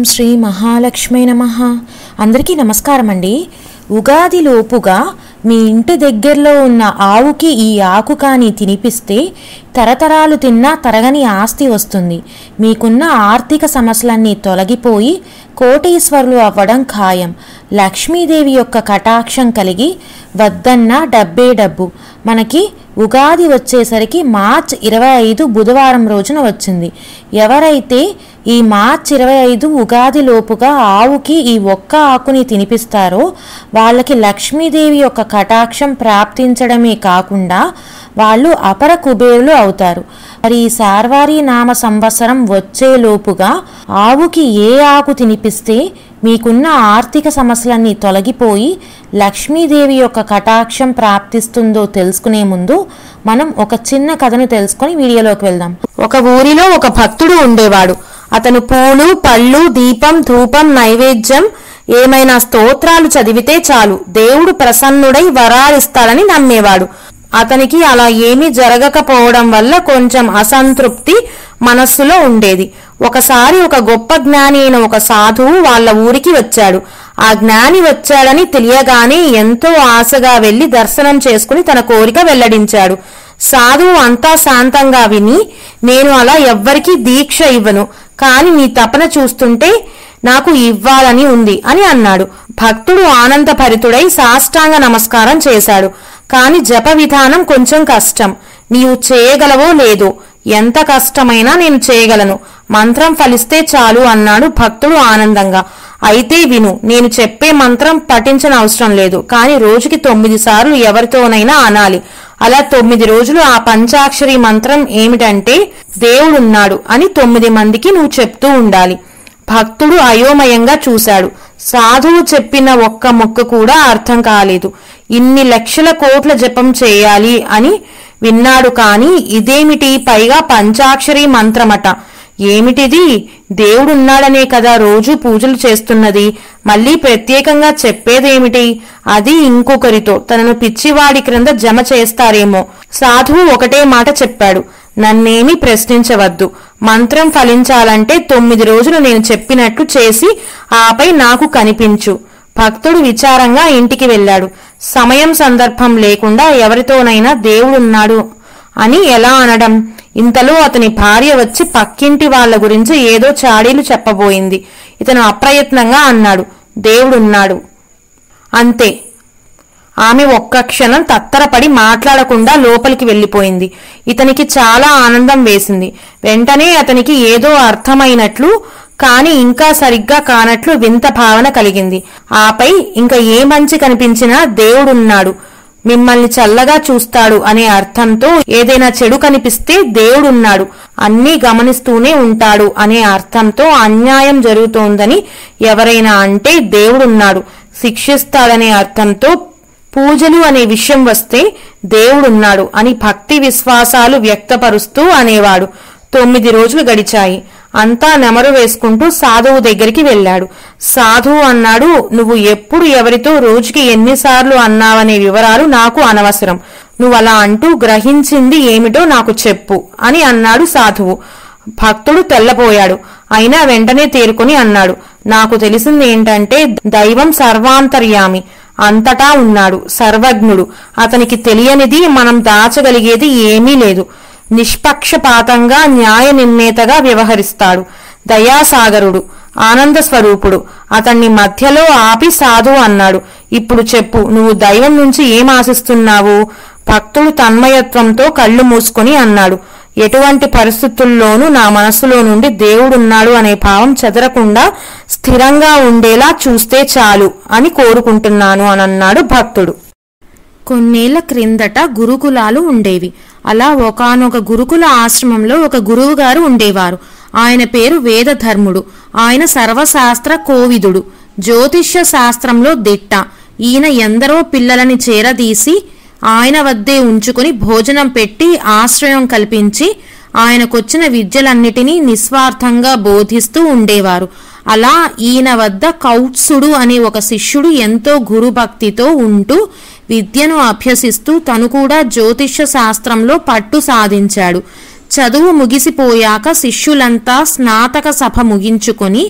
శ్రీ మహాలక్ష్మి నమ అందరికీ నమస్కారం అండి ఉగాది లోపుగా మీ ఇంటి దగ్గరలో ఉన్న ఆవుకి ఈ ఆకు కానీ తినిపిస్తే తరతరాలు తిన్నా తరగని ఆస్తి వస్తుంది మీకున్న ఆర్థిక సమస్యలన్నీ తొలగిపోయి కోటీశ్వరులు అవ్వడం ఖాయం లక్ష్మీదేవి యొక్క కటాక్షం కలిగి వద్దన్న డబ్బే డబ్బు మనకి ఉగాది వచ్చేసరికి మార్చ్ ఇరవై ఐదు బుధవారం రోజున వచ్చింది ఎవరైతే ఈ మార్చ్ ఇరవై ఐదు ఉగాది లోపుగా ఆవుకి ఈ ఒక్క ఆకుని తినిపిస్తారో వాళ్ళకి లక్ష్మీదేవి యొక్క కటాక్షం ప్రాప్తించడమే కాకుండా వాళ్ళు అపర కుబేరులు అవుతారు మరి ఈ శార్వారి నామ సంవత్సరం వచ్చేలోపుగా ఆవుకి ఏ ఆకు తినిపిస్తే మీకున్న ఆర్థిక సమస్యలన్నీ తొలగిపోయి లక్ష్మీదేవి యొక్క కటాక్షం ప్రాప్తిస్తుందో తెలుసుకునే ముందు మనం ఒక చిన్న కథను తెలుసుకొని వీడియోలోకి వెళ్దాం ఒక ఊరిలో ఒక భక్తుడు ఉండేవాడు అతను పూలు పళ్ళు దీపం ధూపం నైవేద్యం ఏమైనా స్తోత్రాలు చదివితే చాలు దేవుడు ప్రసన్నుడై వరాలిస్తాడని నమ్మేవాడు అతనికి అలా ఏమీ జరగకపోవడం వల్ల కొంచెం అసంతృప్తి మనస్సులో ఉండేది ఒకసారి ఒక గొప్ప జ్ఞాని అయిన ఒక సాధువు వాళ్ళ ఊరికి వచ్చాడు ఆ జ్ఞాని వచ్చాడని తెలియగానే ఎంతో ఆశగా వెళ్లి దర్శనం చేసుకుని తన కోరిక వెల్లడించాడు సాధువు అంతా శాంతంగా విని నేను అలా ఎవ్వరికీ దీక్ష ఇవ్వను కాని నీ తపన చూస్తుంటే నాకు ఇవ్వాలని ఉంది అని అన్నాడు భక్తుడు ఆనందభరితుడై సాష్టాంగ నమస్కారం చేశాడు కాని జప విధానం కొంచెం కష్టం నీవు చేయగలవో లేదో ఎంత కష్టమైనా నేను చేయగలను మంత్రం ఫలిస్తే చాలు అన్నాడు భక్తుడు ఆనందంగా అయితే విను నేను చెప్పే మంత్రం పఠించని అవసరం లేదు కానీ రోజుకి తొమ్మిది సార్లు ఎవరితోనైనా అనాలి అలా తొమ్మిది రోజులు ఆ పంచాక్షరి మంత్రం ఏమిటంటే దేవుడున్నాడు అని తొమ్మిది మందికి నువ్వు చెప్తూ ఉండాలి భక్తుడు అయోమయంగా చూశాడు సాధువు చెప్పిన ఒక్క మొక్క కూడా అర్థం కాలేదు ఇన్ని లక్షల కోట్ల జపం చేయాలి అని విన్నాడు కాని ఇదేమిటి పైగా పంచాక్షరి మంత్రమట ఏమిటిది దేవుడున్నాడనే కదా రోజు పూజలు చేస్తున్నది మళ్ళీ ప్రత్యేకంగా చెప్పేదేమిటి అది ఇంకొకరితో తనను పిచ్చివాడి క్రింద జమ చేస్తారేమో సాధువు ఒకటే మాట చెప్పాడు నన్నేమీ ప్రశ్నించవద్దు మంత్రం ఫలించాలంటే తొమ్మిది రోజులు నేను చెప్పినట్లు చేసి ఆపై నాకు కనిపించు భక్తుడు విచారంగా ఇంటికి వెళ్ళాడు సమయం సందర్భం లేకుండా ఎవరితోనైనా దేవుడున్నాడు అని ఎలా అనడం ఇంతలో అతని భార్య వచ్చి పక్కింటి వాళ్ళ గురించి ఏదో చాడీలు చెప్పబోయింది ఇతను అప్రయత్నంగా అన్నాడు దేవుడున్నాడు అంతే ఆమె ఒక్క క్షణం తత్తరపడి మాట్లాడకుండా లోపలికి వెళ్లిపోయింది ఇతనికి చాలా ఆనందం వేసింది వెంటనే అతనికి ఏదో అర్థమైనట్లు కాని ఇంకా సరిగ్గా కానట్లు వింత భావన కలిగింది ఆపై ఇంకా ఏ మంచి కనిపించినా దేవుడున్నాడు మిమ్మల్ని చల్లగా చూస్తాడు అనే అర్థంతో ఏదైనా చెడు కనిపిస్తే దేవుడున్నాడు అన్నీ గమనిస్తూనే ఉంటాడు అనే అర్థంతో అన్యాయం జరుగుతోందని ఎవరైనా అంటే దేవుడున్నాడు శిక్షిస్తాడనే అర్థంతో పూజలు అనే విషయం వస్తే దేవుడున్నాడు అని భక్తి విశ్వాసాలు వ్యక్తపరుస్తూ అనేవాడు తొమ్మిది రోజులు గడిచాయి అంతా నెమరు వేసుకుంటూ సాధువు దగ్గరికి వెళ్ళాడు సాధువు అన్నాడు నువ్వు ఎప్పుడు ఎవరితో రోజుకి ఎన్నిసార్లు అన్నావనే వివరాలు నాకు అనవసరం నువ్వు అలా అంటూ గ్రహించింది ఏమిటో నాకు చెప్పు అని అన్నాడు సాధువు భక్తుడు తెల్లపోయాడు అయినా వెంటనే తేరుకుని అన్నాడు నాకు తెలిసింది ఏంటంటే దైవం సర్వాంతర్యామి అంతటా ఉన్నాడు సర్వజ్ఞుడు అతనికి తెలియనిది మనం దాచగలిగేది ఏమీ లేదు నిష్పక్షపాతంగా న్యాయ నిర్ణేతగా వ్యవహరిస్తాడు దయాసాగరుడు ఆనంద స్వరూపుడు అతన్ని మధ్యలో ఆపి సాధు అన్నాడు ఇప్పుడు చెప్పు నువ్వు దైవం నుంచి ఏం ఆశిస్తున్నావు భక్తుడు తన్మయత్వంతో కళ్ళు మూసుకొని అన్నాడు ఎటువంటి పరిస్థితుల్లోనూ నా మనస్సులో నుండి దేవుడున్నాడు అనే భావం చెదరకుండా స్థిరంగా ఉండేలా చూస్తే చాలు అని కోరుకుంటున్నాను అని అన్నాడు భక్తుడు కొన్నేళ్ల క్రిందట గురుకులాలు ఉండేవి అలా ఒకానొక గురుకుల ఆశ్రమంలో ఒక గురువు గారు ఉండేవారు ఆయన పేరు వేదధర్ముడు ఆయన సర్వశాస్త్ర కోవిదుడు జ్యోతిష్య శాస్త్రంలో దిట్ట ఈయన ఎందరో పిల్లలని చేరదీసి ఆయన వద్దే ఉంచుకుని భోజనం పెట్టి ఆశ్రయం కల్పించి ఆయనకొచ్చిన విద్యలన్నిటినీ నిస్వార్థంగా బోధిస్తూ ఉండేవారు అలా ఈయన వద్ద కౌత్సుడు అనే ఒక శిష్యుడు ఎంతో గురుభక్తితో ఉంటూ విద్యను అభ్యసిస్తూ తను కూడా జ్యోతిష్య శాస్త్రంలో పట్టు సాధించాడు చదువు ముగిసిపోయాక శిష్యులంతా స్నాతక సభ ముగించుకొని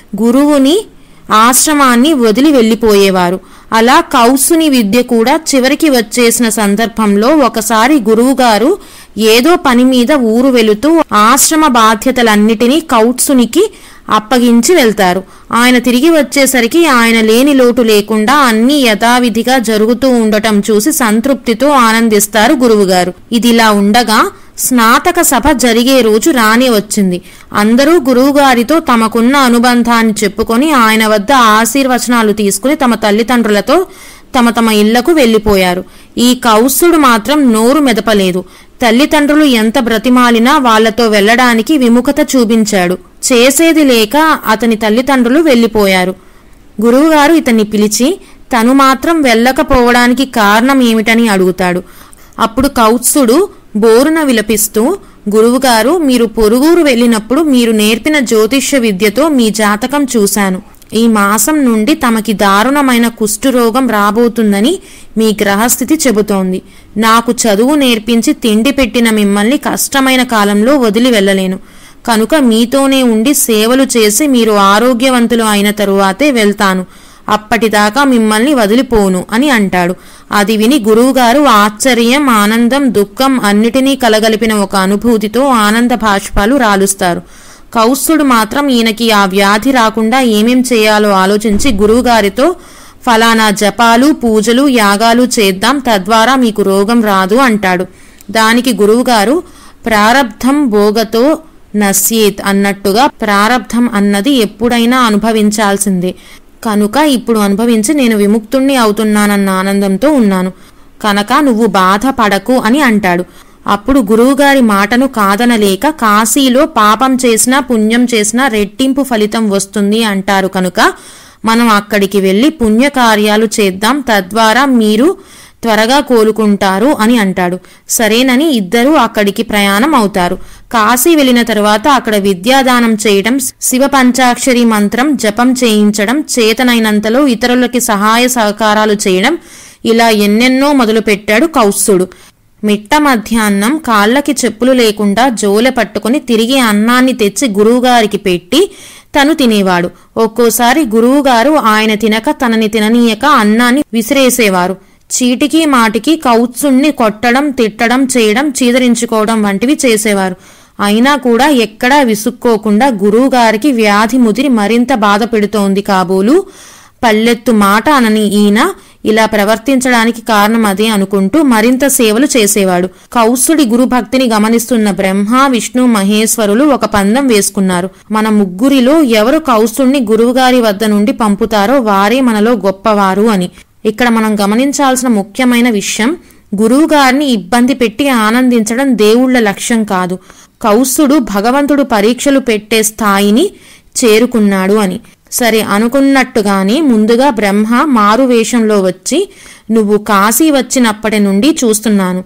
గురువుని ఆశ్రమాన్ని వదిలి వెళ్ళిపోయేవారు అలా కౌసుని విద్య కూడా చివరికి వచ్చేసిన సందర్భంలో ఒకసారి గురువుగారు ఏదో పని మీద ఊరు వెళుతూ ఆశ్రమ బాధ్యతలన్నిటినీ కౌత్సునికి అప్పగించి వెళ్తారు ఆయన తిరిగి వచ్చేసరికి ఆయన లేని లోటు లేకుండా అన్ని యథావిధిగా జరుగుతూ ఉండటం చూసి సంతృప్తితో ఆనందిస్తారు గురువుగారు ఇదిలా ఉండగా స్నాతక సభ జరిగే రోజు రాని వచ్చింది అందరూ గురువుగారితో తమకున్న అనుబంధాన్ని చెప్పుకొని ఆయన వద్ద ఆశీర్వచనాలు తీసుకుని తమ తల్లిదండ్రులతో తమ తమ ఇళ్లకు వెళ్లిపోయారు ఈ కౌసుడు మాత్రం నోరు మెదపలేదు తల్లిదండ్రులు ఎంత బ్రతిమాలినా వాళ్లతో వెళ్లడానికి విముఖత చూపించాడు చేసేది లేక అతని తల్లిదండ్రులు వెళ్లిపోయారు గురువుగారు ఇతన్ని పిలిచి తను మాత్రం వెళ్ళకపోవడానికి కారణం ఏమిటని అడుగుతాడు అప్పుడు కౌత్సుడు బోరున విలపిస్తూ గురువుగారు మీరు పొరుగురు వెళ్ళినప్పుడు మీరు నేర్పిన జ్యోతిష్య విద్యతో మీ జాతకం చూశాను ఈ మాసం నుండి తమకి దారుణమైన కుష్ఠురోగం రాబోతుందని మీ గ్రహస్థితి చెబుతోంది నాకు చదువు నేర్పించి తిండి పెట్టిన మిమ్మల్ని కష్టమైన కాలంలో వదిలి వెళ్ళలేను కనుక మీతోనే ఉండి సేవలు చేసి మీరు ఆరోగ్యవంతులు అయిన తరువాతే వెళ్తాను అప్పటిదాకా మిమ్మల్ని వదిలిపోను అని అంటాడు అది విని గురువుగారు ఆశ్చర్యం ఆనందం దుఃఖం అన్నిటినీ కలగలిపిన ఒక అనుభూతితో ఆనంద భాష్పాలు రాలుస్తారు కౌస్తుడు మాత్రం ఈయనకి ఆ వ్యాధి రాకుండా ఏమేం చేయాలో ఆలోచించి గురువుగారితో ఫలానా జపాలు పూజలు యాగాలు చేద్దాం తద్వారా మీకు రోగం రాదు అంటాడు దానికి గురువుగారు ప్రారబ్ధం భోగతో నశ్యేత్ అన్నట్టుగా ప్రారబ్ధం అన్నది ఎప్పుడైనా అనుభవించాల్సిందే కనుక ఇప్పుడు అనుభవించి నేను విముక్తుణ్ణి అవుతున్నానన్న ఆనందంతో ఉన్నాను కనుక నువ్వు బాధపడకు అని అంటాడు అప్పుడు గురువుగారి మాటను కాదనలేక కాశీలో పాపం చేసినా పుణ్యం చేసినా రెట్టింపు ఫలితం వస్తుంది అంటారు కనుక మనం అక్కడికి వెళ్ళి పుణ్యకార్యాలు చేద్దాం తద్వారా మీరు త్వరగా కోలుకుంటారు అని అంటాడు సరేనని ఇద్దరూ అక్కడికి ప్రయాణం అవుతారు కాశీ వెళ్ళిన తరువాత అక్కడ విద్యాదానం చేయడం శివ పంచాక్షరి మంత్రం జపం చేయించడం చేతనైనంతలో ఇతరులకి సహాయ సహకారాలు చేయడం ఇలా ఎన్నెన్నో మొదలుపెట్టాడు కౌత్సుడు మిట్ట మధ్యాహ్నం కాళ్ళకి చెప్పులు లేకుండా జోలె పట్టుకుని తిరిగి అన్నాన్ని తెచ్చి గురువుగారికి పెట్టి తను తినేవాడు ఒక్కోసారి గురువుగారు ఆయన తినక తనని తిననీయక అన్నాన్ని విసిరేసేవారు చీటికి మాటికి కౌత్సుణ్ణి కొట్టడం తిట్టడం చేయడం చీదరించుకోవడం వంటివి చేసేవారు అయినా కూడా ఎక్కడా విసుక్కోకుండా గురువుగారికి వ్యాధి ముదిరి మరింత బాధ పెడుతోంది కాబోలు పల్లెత్తు మాట అనని ఈయన ఇలా ప్రవర్తించడానికి కారణం అదే అనుకుంటూ మరింత సేవలు చేసేవాడు కౌసుడి గురుభక్తిని గమనిస్తున్న బ్రహ్మ విష్ణు మహేశ్వరులు ఒక పందం వేసుకున్నారు మన ముగ్గురిలో ఎవరు కౌసుడిని గురువుగారి వద్ద నుండి పంపుతారో వారే మనలో గొప్పవారు అని ఇక్కడ మనం గమనించాల్సిన ముఖ్యమైన విషయం గురువుగారిని ఇబ్బంది పెట్టి ఆనందించడం దేవుళ్ల లక్ష్యం కాదు కౌసుడు భగవంతుడు పరీక్షలు పెట్టే స్థాయిని చేరుకున్నాడు అని సరే అనుకున్నట్టుగానే ముందుగా బ్రహ్మ మారు వేషంలో వచ్చి నువ్వు కాశీ వచ్చినప్పటి నుండి చూస్తున్నాను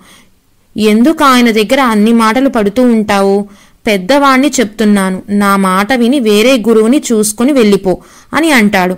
ఎందుకు ఆయన దగ్గర అన్ని మాటలు పడుతూ ఉంటావు పెద్దవాణ్ణి చెప్తున్నాను నా మాట విని వేరే గురువుని చూసుకుని వెళ్ళిపో అని అంటాడు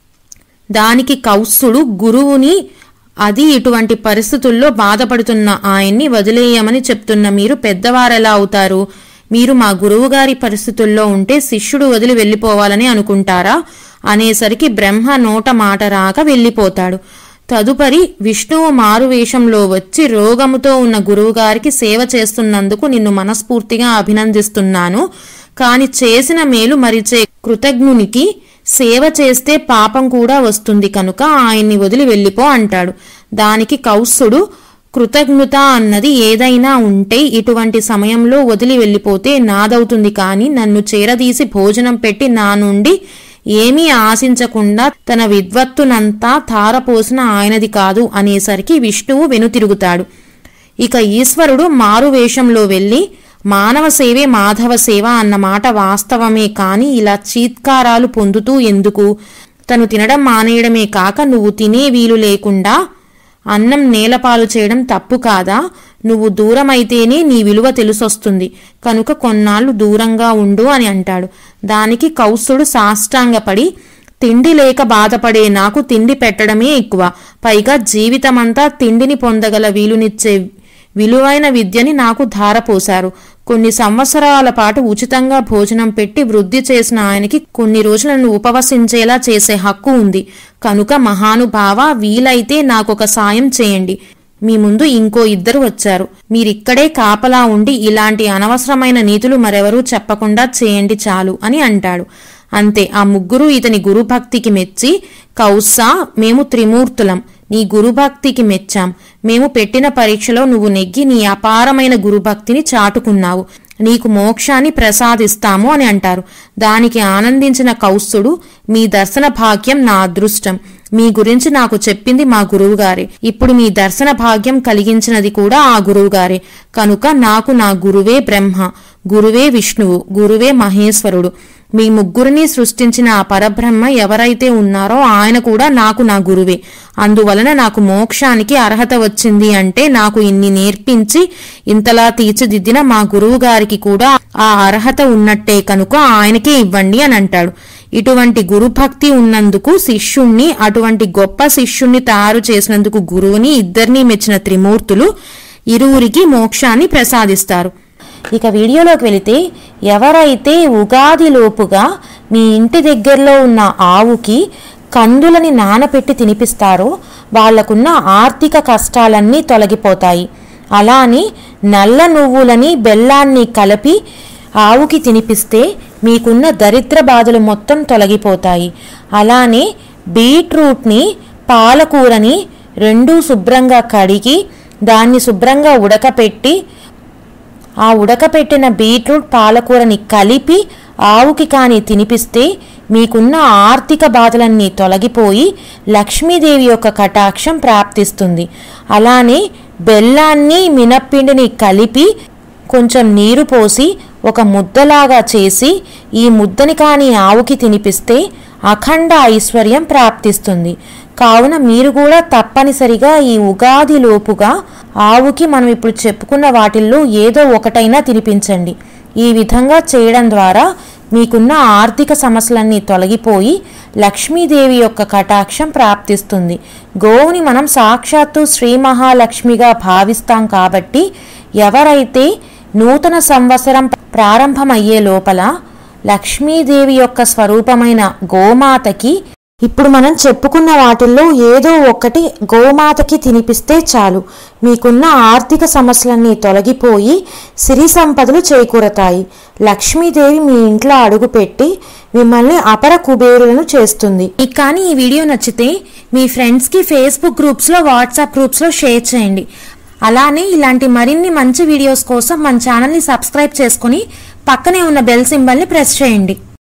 దానికి కౌత్సుడు గురువుని అది ఇటువంటి పరిస్థితుల్లో బాధపడుతున్న ఆయన్ని వదిలేయమని చెప్తున్న మీరు పెద్దవారెలా అవుతారు మీరు మా గురువుగారి పరిస్థితుల్లో ఉంటే శిష్యుడు వదిలి వెళ్ళిపోవాలని అనుకుంటారా అనేసరికి బ్రహ్మ నోట మాట రాక వెళ్ళిపోతాడు తదుపరి విష్ణువు మారువేషంలో వచ్చి రోగముతో ఉన్న గురువుగారికి సేవ చేస్తున్నందుకు నిన్ను మనస్ఫూర్తిగా అభినందిస్తున్నాను కాని చేసిన మేలు మరిచే కృతజ్ఞునికి సేవ చేస్తే పాపం కూడా వస్తుంది కనుక ఆయన్ని వదిలి వెళ్ళిపో అంటాడు దానికి కౌత్సుడు కృతజ్ఞత అన్నది ఏదైనా ఉంటే ఇటువంటి సమయంలో వదిలి వెళ్ళిపోతే నాదవుతుంది కాని నన్ను చేరదీసి భోజనం పెట్టి నా నుండి ఏమీ ఆశించకుండా తన విద్వత్తునంతా ధారపోసిన ఆయనది కాదు అనేసరికి విష్ణువు వెనుతిరుగుతాడు ఇక ఈశ్వరుడు మారువేషంలో వెళ్ళి మానవ సేవే మాధవ సేవ అన్న మాట వాస్తవమే కాని ఇలా చీత్కారాలు పొందుతూ ఎందుకు తను తినడం మానేయడమే కాక నువ్వు తినే వీలు లేకుండా అన్నం నేలపాలు చేయడం తప్పు కాదా నువ్వు దూరమైతేనే నీ విలువ తెలిసొస్తుంది కనుక కొన్నాళ్ళు దూరంగా ఉండు అని అంటాడు దానికి కౌసుడు సాష్టాంగపడి తిండి లేక బాధపడే నాకు తిండి పెట్టడమే ఎక్కువ పైగా జీవితమంతా తిండిని పొందగల వీలునిచ్చే విలువైన విద్యని నాకు ధారపోశారు కొన్ని సంవత్సరాల పాటు ఉచితంగా భోజనం పెట్టి వృద్ధి చేసిన ఆయనకి కొన్ని రోజులను ఉపవసించేలా చేసే హక్కు ఉంది కనుక మహానుభావ వీలైతే నాకొక సాయం చేయండి మీ ముందు ఇంకో ఇద్దరు వచ్చారు మీరిక్కడే కాపలా ఉండి ఇలాంటి అనవసరమైన నీతులు మరెవరూ చెప్పకుండా చేయండి చాలు అని అంటాడు అంతే ఆ ముగ్గురు ఇతని గురుభక్తికి మెచ్చి కౌసా మేము త్రిమూర్తులం నీ గురుభక్తికి మెచ్చాం మేము పెట్టిన పరీక్షలో నువ్వు నెగ్గి నీ అపారమైన గురుభక్తిని చాటుకున్నావు నీకు మోక్షాన్ని ప్రసాదిస్తాము అని అంటారు దానికి ఆనందించిన కౌస్తుడు మీ దర్శన భాగ్యం నా అదృష్టం మీ గురించి నాకు చెప్పింది మా గురువుగారే ఇప్పుడు మీ దర్శన భాగ్యం కలిగించినది కూడా ఆ గురువుగారే కనుక నాకు నా గురువే బ్రహ్మ గురువే విష్ణువు గురువే మహేశ్వరుడు మీ ముగ్గురిని సృష్టించిన ఆ పరబ్రహ్మ ఎవరైతే ఉన్నారో ఆయన కూడా నాకు నా గురువే అందువలన నాకు మోక్షానికి అర్హత వచ్చింది అంటే నాకు ఇన్ని నేర్పించి ఇంతలా తీర్చిదిద్దిన మా గురువు గారికి కూడా ఆ అర్హత ఉన్నట్టే కనుక ఆయనకే ఇవ్వండి అని అంటాడు ఇటువంటి గురుభక్తి ఉన్నందుకు శిష్యుణ్ణి అటువంటి గొప్ప శిష్యుణ్ణి తయారు చేసినందుకు గురువుని ఇద్దరినీ మెచ్చిన త్రిమూర్తులు ఇరువురికి మోక్షాన్ని ప్రసాదిస్తారు ఇక వీడియోలోకి వెళితే ఎవరైతే ఉగాది లోపుగా మీ ఇంటి దగ్గరలో ఉన్న ఆవుకి కందులని నానపెట్టి తినిపిస్తారో వాళ్లకున్న ఆర్థిక కష్టాలన్నీ తొలగిపోతాయి అలాని నల్ల నువ్వులని బెల్లాన్ని కలిపి ఆవుకి తినిపిస్తే మీకున్న దరిద్ర బాధలు మొత్తం తొలగిపోతాయి అలానే బీట్రూట్ని పాలకూరని రెండూ శుభ్రంగా కడిగి దాన్ని శుభ్రంగా ఉడకపెట్టి ఆ ఉడకపెట్టిన బీట్రూట్ పాలకూరని కలిపి ఆవుకి కాని తినిపిస్తే మీకున్న ఆర్థిక బాధలన్నీ తొలగిపోయి లక్ష్మీదేవి యొక్క కటాక్షం ప్రాప్తిస్తుంది అలానే బెల్లాన్ని మినప్పిండిని కలిపి కొంచెం నీరు పోసి ఒక ముద్దలాగా చేసి ఈ ముద్దని కాని ఆవుకి తినిపిస్తే అఖండ ఐశ్వర్యం ప్రాప్తిస్తుంది కావున మీరు కూడా తప్పనిసరిగా ఈ ఉగాది లోపుగా ఆవుకి మనం ఇప్పుడు చెప్పుకున్న వాటిల్లో ఏదో ఒకటైనా తినిపించండి ఈ విధంగా చేయడం ద్వారా మీకున్న ఆర్థిక సమస్యలన్నీ తొలగిపోయి లక్ష్మీదేవి యొక్క కటాక్షం ప్రాప్తిస్తుంది గోవుని మనం సాక్షాత్తు శ్రీ మహాలక్ష్మిగా భావిస్తాం కాబట్టి ఎవరైతే నూతన సంవత్సరం ప్రారంభమయ్యే లోపల లక్ష్మీదేవి యొక్క స్వరూపమైన గోమాతకి ఇప్పుడు మనం చెప్పుకున్న వాటిల్లో ఏదో ఒక్కటి గోమాతకి తినిపిస్తే చాలు మీకున్న ఆర్థిక సమస్యలన్నీ తొలగిపోయి సిరి సంపదలు చేకూరతాయి లక్ష్మీదేవి మీ ఇంట్లో అడుగుపెట్టి మిమ్మల్ని అపర కుబేరులను చేస్తుంది మీకు కానీ ఈ వీడియో నచ్చితే మీ ఫ్రెండ్స్కి ఫేస్బుక్ గ్రూప్స్లో వాట్సాప్ గ్రూప్స్లో షేర్ చేయండి అలానే ఇలాంటి మరిన్ని మంచి వీడియోస్ కోసం మన ఛానల్ని సబ్స్క్రైబ్ చేసుకుని పక్కనే ఉన్న బెల్ సింబల్ని ప్రెస్ చేయండి